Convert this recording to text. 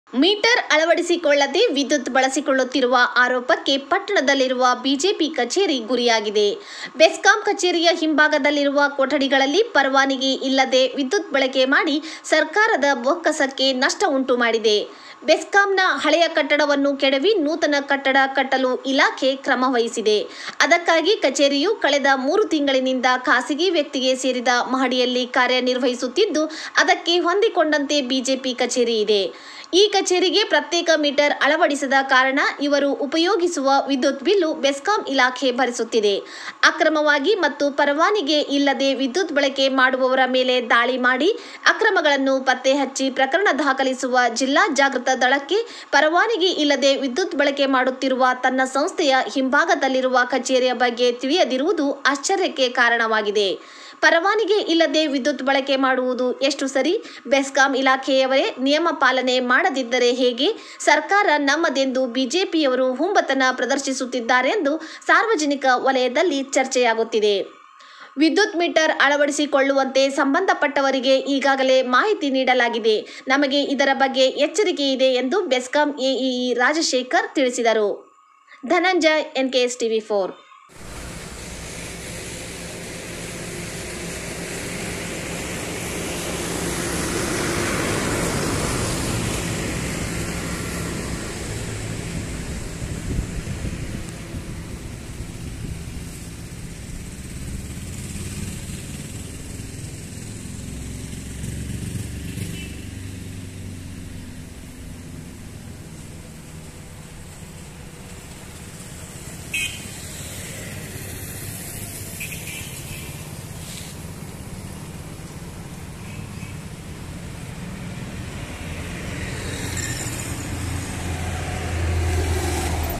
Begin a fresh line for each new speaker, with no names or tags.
metre ಅಳವಡಿಸಿಕೊಳ್ಳದೆ ವಿದ್ಯುತ್ ಬಳಸಿಕೊಳ್ಳುತ್ತಿರುವ ಆರೋಪಕ್ಕೆ ಪಟ್ಟಣದಲ್ಲಿರುವ BJP ಕಚೇರಿ ಗುರಿಯಾಗಿದೆ ಬೆಸ್ಕಾಂ ಕಚೇರಿಯ ಹಿಂಭಾಗದಲ್ಲಿರುವ ಕೊಠಡಿಗಳಲ್ಲಿ ಪರವಾನಗಿ ಇಲ್ಲದೆ ವಿದ್ಯುತ್ ಬಳಕೆ ಮಾಡಿ ಸರ್ಕಾರದ ಬೊಕ್ಕಸಕ್ಕೆ ನಷ್ಟ ಉಂಟು ಮಾಡಿದೆ ಬೆಸ್ಕಾಂನ ಹಳೆಯ ಕಟ್ಟಡವನ್ನು ಕೆಡವಿ ನೂತನ ಕಟ್ಟಡ ಕಟ್ಟಲು ಇಲಾಖೆ ಕ್ರಮ ವಹಿಸಿದೆ ಅದಕ್ಕಾಗಿ ಕಚೇರಿಯು ಕಳೆದ ಮೂರು ತಿಂಗಳಿನಿಂದ ಖಾಸಗಿ ವ್ಯಕ್ತಿಗೆ ಸೇರಿದ ಮಹಡಿಯಲ್ಲಿ ಕಾರ್ಯನಿರ್ವಹಿಸುತ್ತಿದ್ದು ಅದಕ್ಕೆ ಹೊಂದಿಕೊಂಡಂತೆ ಬಿಜೆಪಿ ಕಚೇರಿ ಇದೆ ಈ ಕಚೇರಿಗೆ ಪ್ರತ್ಯೇಕ ಮೀಟರ್ ಅಳವಡಿಸದ ಕಾರಣ ಇವರು ಉಪಯೋಗಿಸುವ ವಿದ್ಯುತ್ ಬಿಲ್ಲು ಬೆಸ್ಕಾಂ ಇಲಾಖೆ ಭರಿಸುತ್ತಿದೆ ಅಕ್ರಮವಾಗಿ ಮತ್ತು ಪರವಾನಗಿ ಇಲ್ಲದೆ ವಿದ್ಯುತ್ ಬಳಕೆ ಮಾಡುವವರ ಮೇಲೆ ದಾಳಿ ಮಾಡಿ ಅಕ್ರಮಗಳನ್ನು ಪತ್ತೆ ಹಚ್ಚಿ ಪ್ರಕರಣ ದಾಖಲಿಸುವ ಜಿಲ್ಲಾ ಜಾಗೃತ ದಳಕ್ಕೆ ಪರವಾನಗಿ ಇಲ್ಲದೆ ವಿದ್ಯುತ್ ಬಳಕೆ ಮಾಡುತ್ತಿರುವ ತನ್ನ ಸಂಸ್ಥೆಯ ಹಿಂಭಾಗದಲ್ಲಿರುವ ಕಚೇರಿಯ ಬಗ್ಗೆ ತಿಳಿಯದಿರುವುದು ಆಶ್ಚರ್ಯಕ್ಕೆ ಕಾರಣವಾಗಿದೆ ಪರವಾನಗಿ ಇಲ್ಲದೆ ವಿದ್ಯುತ್ ಬಳಕೆ ಮಾಡುವುದು ಎಷ್ಟು ಸರಿ ಬೆಸ್ಕಾಂ ಇಲಾಖೆಯವರೇ ನಿಯಮ ಪಾಲನೆ ಮಾಡದಿದ್ದರೆ ಹೇಗೆ ಸರ್ಕಾರ ನಮ್ಮದೆಂದು ಬಿಜೆಪಿಯವರು ಹುಂಬತನ ಪ್ರದರ್ಶಿಸುತ್ತಿದ್ದಾರೆಂದು ಸಾರ್ವಜನಿಕ ವಲಯದಲ್ಲಿ ಚರ್ಚೆಯಾಗುತ್ತಿದೆ ವಿದ್ಯುತ್ ಮೀಟರ್ ಅಳವಡಿಸಿಕೊಳ್ಳುವಂತೆ ಸಂಬಂಧಪಟ್ಟವರಿಗೆ ಈಗಾಗಲೇ ಮಾಹಿತಿ ನೀಡಲಾಗಿದೆ ನಮಗೆ ಇದರ ಬಗ್ಗೆ ಎಚ್ಚರಿಕೆ ಇದೆ ಎಂದು ಬೆಸ್ಕಾಂ ಎಇಇ ರಾಜಶೇಖರ್ ತಿಳಿಸಿದರು ಧನಂಜಯ್ ಎನ್ಕೆಎಸ್ ಟಿವಿ ಫೋರ್